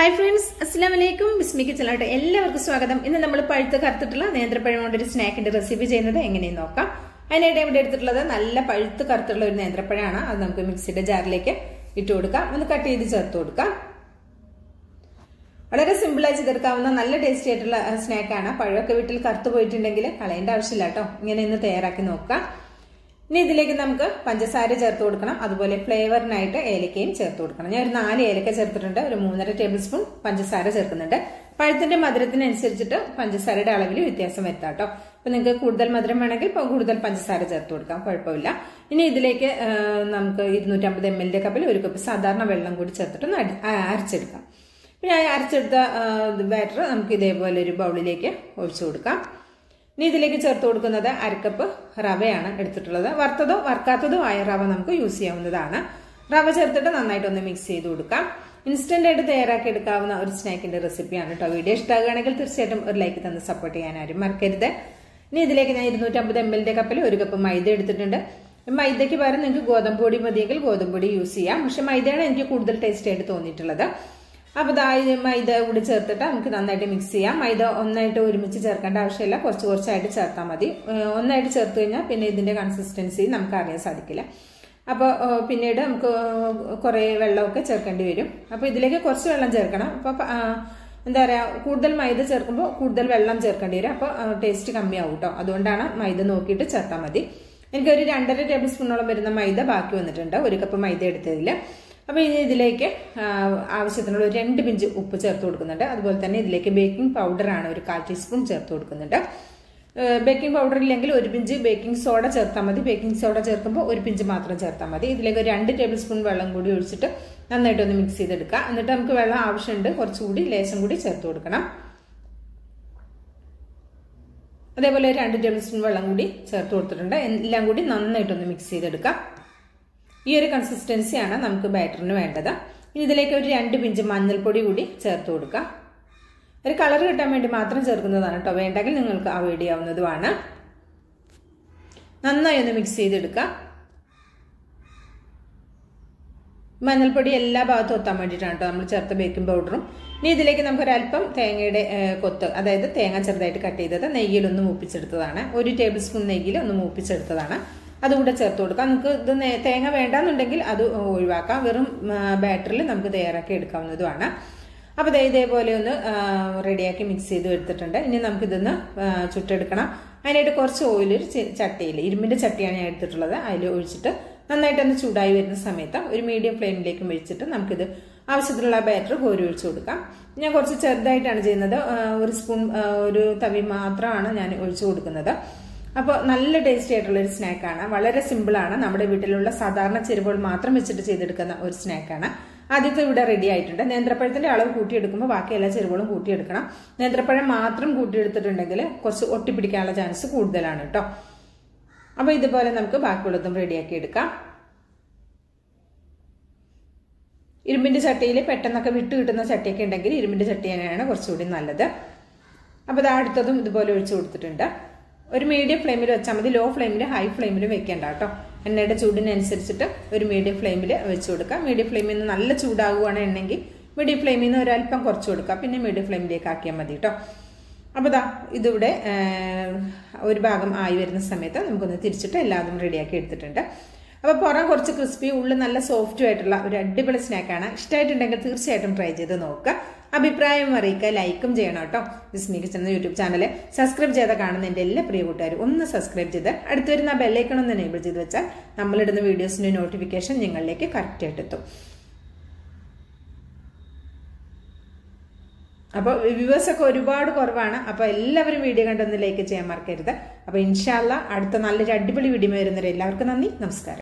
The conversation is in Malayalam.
ഹായ് ഫ്രണ്ട്സ് അസ്സാം വലൈക്കും ബിസ്മി കിച്ചണിലോട്ട് എല്ലാവർക്കും സ്വാഗതം ഇന്ന് നമ്മൾ പഴുത്ത് കറുത്തിട്ടുള്ള നേന്ത്രപ്പഴം കൊണ്ടൊരു സ്നാക്കിന്റെ റെസിപ്പി ചെയ്യുന്നത് എങ്ങനെയെന്ന് നോക്കാം അതിനായിട്ട് ഇവിടെ എടുത്തിട്ടുള്ളത് നല്ല പഴുത്ത് കറുത്തുള്ള ഒരു നേന്ത്രപ്പഴമാണ് അത് നമുക്ക് മിക്സിയുടെ ജാറിലേക്ക് ഇട്ട് കൊടുക്കാം ഒന്ന് കട്ട് ചെയ്ത് ചേർത്ത് കൊടുക്കാം വളരെ സിമ്പിളായി ചെയ്തെടുക്കാവുന്ന നല്ല ടേസ്റ്റി ആയിട്ടുള്ള സ്നാക്കാണ് പഴമൊക്കെ വീട്ടിൽ കറുത്ത് പോയിട്ടുണ്ടെങ്കിൽ കളയേണ്ട ആവശ്യമില്ല കേട്ടോ ഇങ്ങനെ ഒന്ന് തയ്യാറാക്കി നോക്കാം ഇനി ഇതിലേക്ക് നമുക്ക് പഞ്ചസാര ചേർത്ത് കൊടുക്കണം അതുപോലെ ഫ്ലേവറിനായിട്ട് ഏലക്കയും ചേർത്ത് കൊടുക്കണം ഞാൻ ഒരു നാല് ഏലക്ക ചേർത്തിട്ടുണ്ട് ഒരു മൂന്നര ടേബിൾ സ്പൂൺ പഞ്ചസാര ചേർക്കുന്നുണ്ട് പഴത്തിന്റെ മധുരത്തിനനുസരിച്ചിട്ട് പഞ്ചസാരയുടെ അളവിൽ വ്യത്യാസം വരുത്താം കേട്ടോ അപ്പൊ നിങ്ങൾക്ക് കൂടുതൽ മധുരം വേണമെങ്കിൽ ഇപ്പൊ കൂടുതൽ പഞ്ചസാര ചേർത്ത് കൊടുക്കാം കുഴപ്പമില്ല ഇനി ഇതിലേക്ക് നമുക്ക് ഇരുന്നൂറ്റമ്പത് എം എല്ലിന്റെ കപ്പിൽ ഒരു കപ്പ് സാധാരണ വെള്ളം കൂടി ചേർത്തിട്ട് ഒന്ന് അരച്ചെടുക്കാം പിന്നെ അരച്ചെടുത്ത ബാറ്റർ നമുക്ക് ഇതേപോലെ ഒരു ബൗളിലേക്ക് ഒഴിച്ചു കൊടുക്കാം ഇനി ഇതിലേക്ക് ചേർത്ത് കൊടുക്കുന്നത് അരക്കപ്പ് റവയാണ് എടുത്തിട്ടുള്ളത് വറുത്തതോ വറുക്കാത്തതോ ആയ റവ നമുക്ക് യൂസ് ചെയ്യാവുന്നതാണ് റവ ചേർത്തിട്ട് നന്നായിട്ടൊന്ന് മിക്സ് ചെയ്ത് കൊടുക്കാം ഇൻസ്റ്റന്റ് ആയിട്ട് തയ്യാറാക്കി എടുക്കാവുന്ന ഒരു സ്നാക്കിന്റെ റെസിപ്പിയാണ് കേട്ടോ വീഡിയോ ഇഷ്ടമാകുകയാണെങ്കിൽ തീർച്ചയായിട്ടും ഒരു ലൈക്ക് തന്ന് സപ്പോർട്ട് ചെയ്യാൻ ആരും മറക്കരുത് ഇനി ഇതിലേക്ക് ഞാൻ ഇരുന്നൂറ്റമ്പത് എം എല്ലിന്റെ കപ്പിൽ ഒരു കപ്പ് മൈദ എടുത്തിട്ടുണ്ട് മൈദയ്ക്ക് പകരം നിങ്ങൾക്ക് ഗോതമ്പ് പൊടി മതിയെങ്കിൽ ഗോതമ്പ് പൊടി യൂസ് ചെയ്യാം പക്ഷെ മൈദയാണ് എനിക്ക് കൂടുതൽ ടേസ്റ്റ് ആയിട്ട് തോന്നിയിട്ടുള്ളത് അപ്പോൾ ദാ മൈദ കൂടി ചേർത്തിട്ട് നമുക്ക് നന്നായിട്ട് മിക്സ് ചെയ്യാം മൈദ ഒന്നായിട്ട് ഒരുമിച്ച് ചേർക്കേണ്ട ആവശ്യമില്ല കുറച്ച് കുറച്ചായിട്ട് ചേർത്താൽ മതി ഒന്നായിട്ട് ചേർത്ത് കഴിഞ്ഞാൽ പിന്നെ ഇതിന്റെ കൺസിസ്റ്റൻസി നമുക്ക് അറിയാൻ സാധിക്കില്ല അപ്പോൾ പിന്നീട് നമുക്ക് കുറേ വെള്ളമൊക്കെ ചേർക്കേണ്ടി വരും അപ്പോൾ ഇതിലേക്ക് കുറച്ച് വെള്ളം ചേർക്കണം അപ്പോൾ എന്താ പറയുക കൂടുതൽ മൈദ ചേർക്കുമ്പോൾ കൂടുതൽ വെള്ളം ചേർക്കേണ്ടി വരും അപ്പോൾ ടേസ്റ്റ് കമ്മിയാവും കേട്ടോ അതുകൊണ്ടാണ് മൈദ നോക്കിയിട്ട് ചേർത്താൽ മതി എനിക്കൊരു രണ്ടര ടേബിൾ സ്പൂണോളം വരുന്ന മൈദ ബാക്കി വന്നിട്ടുണ്ട് ഒരു കപ്പ് മൈദ എടുത്തതിൽ അപ്പോൾ ഇനി ഇതിലേക്ക് ആവശ്യത്തിനുള്ള ഒരു രണ്ട് പിഞ്ച് ഉപ്പ് ചേർത്ത് കൊടുക്കുന്നുണ്ട് അതുപോലെ തന്നെ ഇതിലേക്ക് ബേക്കിംഗ് പൗഡറാണ് ഒരു കാൽ ടീസ്പൂൺ ചേർത്ത് കൊടുക്കുന്നുണ്ട് ബേക്കിംഗ് പൗഡർ ഇല്ലെങ്കിൽ ഒരു പിഞ്ച് ബേക്കിംഗ് സോഡ ചേർത്താൽ മതി ബേക്കിംഗ് സോഡ ചേർക്കുമ്പോൾ ഒരു പിഞ്ച് മാത്രം ചേർത്താൽ മതി ഇതിലേക്ക് ഒരു രണ്ട് ടേബിൾ സ്പൂൺ വെള്ളം കൂടി ഒഴിച്ചിട്ട് നന്നായിട്ടൊന്ന് മിക്സ് ചെയ്തെടുക്കുക എന്നിട്ട് നമുക്ക് വെള്ളം ആവശ്യമുണ്ട് കുറച്ചുകൂടി ലേശം കൂടി ചേർത്ത് കൊടുക്കണം അതേപോലെ രണ്ട് ടേബിൾ സ്പൂൺ വെള്ളം കൂടി ചേർത്ത് കൊടുത്തിട്ടുണ്ട് എല്ലാം കൂടി നന്നായിട്ടൊന്ന് മിക്സ് ചെയ്തെടുക്കാം ഈ ഒരു കൺസിസ്റ്റൻസിയാണ് നമുക്ക് ബാറ്ററിന് വേണ്ടത് ഇനി ഇതിലേക്ക് ഒരു രണ്ട് പിഞ്ച് മഞ്ഞൾപ്പൊടി കൂടി ചേർത്ത് കൊടുക്കാം ഒരു കളർ കിട്ടാൻ വേണ്ടി മാത്രം ചേർക്കുന്നതാണ് കേട്ടോ വേണ്ടെങ്കിൽ നിങ്ങൾക്ക് അവോയ്ഡ് ചെയ്യാവുന്നതുമാണ് നന്നായി ഒന്ന് മിക്സ് ചെയ്തെടുക്കാം മഞ്ഞൾപ്പൊടി എല്ലാ ഭാഗത്തും എത്താൻ വേണ്ടിയിട്ടാണ് കേട്ടോ നമ്മൾ ചേർത്ത ബേക്കിംഗ് പൗഡറും ഇനി ഇതിലേക്ക് നമുക്ക് ഒരല്പം തേങ്ങയുടെ കൊത്ത് അതായത് തേങ്ങ ചെറുതായിട്ട് കട്ട് ചെയ്തത് നെയ്യിലൊന്ന് മൂപ്പിച്ചെടുത്തതാണ് ഒരു ടേബിൾ സ്പൂൺ നെയ്യിൽ ഒന്ന് മൂപ്പിച്ചെടുത്തതാണ് അതുകൂടെ ചേർത്ത് കൊടുക്കാം നമുക്ക് ഇത് തേങ്ങ വേണ്ടാന്നുണ്ടെങ്കിൽ അത് ഒഴിവാക്കാം വെറും ബാറ്ററിൽ നമുക്ക് തയ്യാറാക്കി എടുക്കാവുന്നതുമാണ് അപ്പോൾ ഇതേപോലെ ഒന്ന് റെഡിയാക്കി മിക്സ് ചെയ്ത് എടുത്തിട്ടുണ്ട് ഇനി നമുക്കിതൊന്ന് ചുട്ടെടുക്കണം അതിനായിട്ട് കുറച്ച് ഓയിൽ ഒരു ചട്ടിയിൽ ഇരുമ്പിൻ്റെ ചട്ടിയാണ് ഞാൻ എടുത്തിട്ടുള്ളത് അതിൽ ഒഴിച്ചിട്ട് നന്നായിട്ടൊന്ന് ചൂടായി വരുന്ന സമയത്ത് ഒരു മീഡിയം ഫ്ലെയിമിലേക്ക് വെച്ചിട്ട് നമുക്കിത് ആവശ്യത്തിനുള്ള ബാറ്റർ കോരി ഒഴിച്ചു കൊടുക്കാം ഞാൻ കുറച്ച് ചെറുതായിട്ടാണ് ചെയ്യുന്നത് ഒരു സ്പൂൺ ഒരു തവി മാത്രമാണ് ഞാൻ ഒഴിച്ചു കൊടുക്കുന്നത് അപ്പോൾ നല്ല ടേസ്റ്റി ആയിട്ടുള്ള ഒരു സ്നാക്കാണ് വളരെ സിമ്പിളാണ് നമ്മുടെ വീട്ടിലുള്ള സാധാരണ ചേരുവകൾ മാത്രം വെച്ചിട്ട് ചെയ്തെടുക്കുന്ന ഒരു സ്നാക്കാണ് ആദ്യത്തെ ഇവിടെ റെഡി ആയിട്ടുണ്ട് നേന്ത്രപ്പഴത്തിന്റെ അളവ് കൂട്ടിയെടുക്കുമ്പോൾ ബാക്കി എല്ലാ ചേരുവകളും കൂട്ടിയെടുക്കണം നേന്ത്രപ്പഴം മാത്രം കൂട്ടിയെടുത്തിട്ടുണ്ടെങ്കിൽ കുറച്ച് ഒട്ടിപ്പിടിക്കാനുള്ള ചാൻസ് കൂടുതലാണ് കേട്ടോ അപ്പോൾ ഇതുപോലെ നമുക്ക് ബാക്കിയുള്ളതും റെഡിയാക്കി എടുക്കാം ഇരുമ്പിന്റെ ചട്ടിയിൽ പെട്ടെന്നൊക്കെ വിട്ട് കിട്ടുന്ന ചട്ടിയൊക്കെ ഉണ്ടെങ്കിൽ ഇരുമ്പിന്റെ ചട്ടി തന്നെയാണ് കുറച്ചുകൂടി നല്ലത് അപ്പോൾ ഇത് അടുത്തതും ഇതുപോലെ ഒഴിച്ചു കൊടുത്തിട്ടുണ്ട് ഒരു മീഡിയം ഫ്ലെയിമിൽ വെച്ചാൽ മതി ലോ ഫ്ലെയിമിൽ ഹൈ ഫ്ലെയിമിൽ വെക്കേണ്ട കേട്ടോ എണ്ണയുടെ ചൂടിനനുസരിച്ചിട്ട് ഒരു മീഡിയം ഫ്ലെയിമിൽ വെച്ച് കൊടുക്കുക മീഡിയം ഫ്ലെയിമിൽ നിന്ന് നല്ല ചൂടാകുകയാണ് എണ്ണെങ്കിൽ മീഡിയം ഫ്ലെയിമിൽ നിന്ന് ഒരല്പം കുറച്ച് കൊടുക്കുക പിന്നെ മീഡിയം ഫ്ലെയിമിലേക്ക് ആക്കിയാൽ മതി കേട്ടോ അപ്പോൾ ദാ ഇതിവിടെ ഒരു ഭാഗം ആയി വരുന്ന സമയത്ത് നമുക്കൊന്ന് തിരിച്ചിട്ട് എല്ലാതും റെഡിയാക്കി എടുത്തിട്ടുണ്ട് അപ്പോൾ പുറം കുറച്ച് ക്രിസ്പി ഉള്ളിൽ നല്ല സോഫ്റ്റും ആയിട്ടുള്ള ഒരു അടിപൊളി സ്നാക്കാണ് ഇഷ്ടമായിട്ടുണ്ടെങ്കിൽ തീർച്ചയായിട്ടും ട്രൈ ചെയ്ത് നോക്കുക അഭിപ്രായം അറിയിക്കുക ലൈക്കും ചെയ്യണം കേട്ടോ വിസ്മി കിച്ചൻ യൂട്യൂബ് ചാനൽ സബ്സ്ക്രൈബ് ചെയ്ത കാണുന്ന എൻ്റെ എല്ലാ പ്രിയ കൂട്ടുകാരും ഒന്ന് സബ്സ്ക്രൈബ് ചെയ്ത് അടുത്ത് വരുന്ന ബെല്ലൈക്കൺ ഒന്ന് എനേബിൾ ചെയ്ത് വെച്ചാൽ നമ്മളിടുന്ന വീഡിയോസിൻ്റെ നോട്ടിഫിക്കേഷൻ നിങ്ങളിലേക്ക് കറക്റ്റായിട്ട് എത്തും അപ്പോൾ വ്യൂവേഴ്സ് ഒക്കെ ഒരുപാട് കുറവാണ് അപ്പോൾ എല്ലാവരും വീഡിയോ കണ്ടൊന്ന് ലൈക്ക് ചെയ്യാൻ മറക്കരുത് അപ്പോൾ ഇൻഷാല്ല അടുത്ത നല്ലൊരു അടിപൊളി വീഡിയോ വരുന്നവരെ എല്ലാവർക്കും നന്ദി നമസ്കാരം